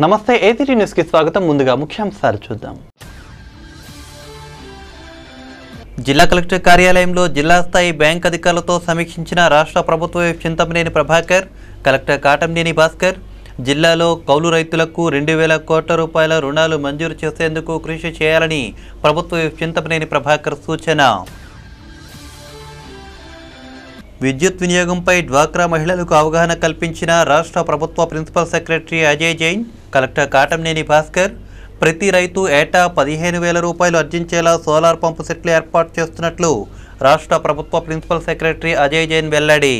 నమస్తే ఏటీటీ న్యూస్కి స్వాగతం ముందుగా ముఖ్యాంశాలు చూద్దాం జిల్లా కలెక్టర్ కార్యాలయంలో జిల్లా స్థాయి బ్యాంక్ అధికారులతో సమీక్షించిన రాష్ట్ర ప్రభుత్వ విప్ చింతమనేని ప్రభాకర్ కలెక్టర్ కాటంనేని భాస్కర్ జిల్లాలో కౌలు రైతులకు రెండు వేల కోట్ల రూపాయల రుణాలు మంజూరు చేసేందుకు కృషి చేయాలని ప్రభుత్వ విప్ చింతమనేని ప్రభాకర్ సూచన విద్యుత్ వినియోగంపై డ్వాక్రా మహిళలకు అవగాహన కల్పించిన రాష్ట్ర ప్రభుత్వ principal secretary Ajay Jain collector Katamneni Bhaskar ప్రతి రైతు ఏటా పదిహేను వేల రూపాయలు అర్జించేలా సోలార్ పంపు సెట్లు ఏర్పాటు చేస్తున్నట్లు రాష్ట్ర ప్రభుత్వ ప్రిన్సిపల్ సెక్రటరీ అజయ్ జైన్ వెల్లడి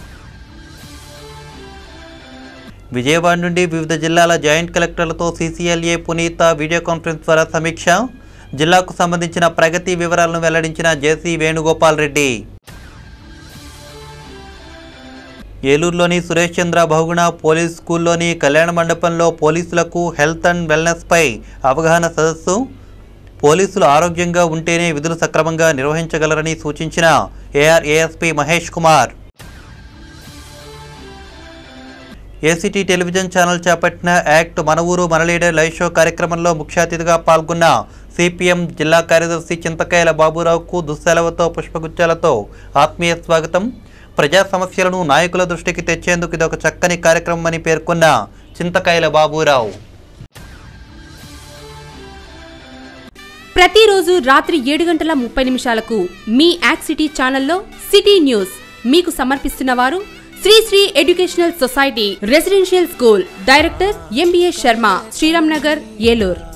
విజయవాడ నుండి వివిధ జిల్లాల జాయింట్ కలెక్టర్లతో సీసీఎల్ఏ పునీత వీడియో కాన్ఫరెన్స్ ద్వారా సమీక్ష జిల్లాకు సంబంధించిన ప్రగతి వివరాలను వెల్లడించిన జేసీ వేణుగోపాల్ రెడ్డి ఏలూరులోని సురేష్ చంద్ర బహుగుణ పోలీస్ స్కూల్లోని కళ్యాణ మండపంలో పోలీసులకు హెల్త్ అండ్ వెల్నెస్పై అవగాహన సదస్సు పోలీసులు ఆరోగ్యంగా ఉంటేనే విధులు సక్రమంగా నిర్వహించగలరని సూచించిన AR ASP Mahesh Kumar ACT television channel చేపట్టిన యాక్ట్ మన ఊరు మన లీడర్ లైవ్ షో కార్యక్రమంలో ముఖ్య అతిథిగా పాల్గొన్న సిపిఎం జిల్లా కార్యదర్శి చింతకాయల బాబురావుకు దుస్సెలవతో పుష్పగుచ్చాలతో ఆత్మీయ స్వాగతం ప్రజా సమస్యలను నాయకుల దృష్టికి తెచ్చేందుకు ఇదొక చక్కని కార్యక్రమం అని పేర్కొన్న చింతకాయల బాబురావు ప్రతిరోజు రాత్రి ఏడు గంటల ముప్పై నిమిషాలకు మీ యాక్ సిటీ ఛానల్లో సిటీ న్యూస్ మీకు సమర్పిస్తున్న వారు Sri Sri educational society residential school director MBA Sharma Sriram Nagar Eluru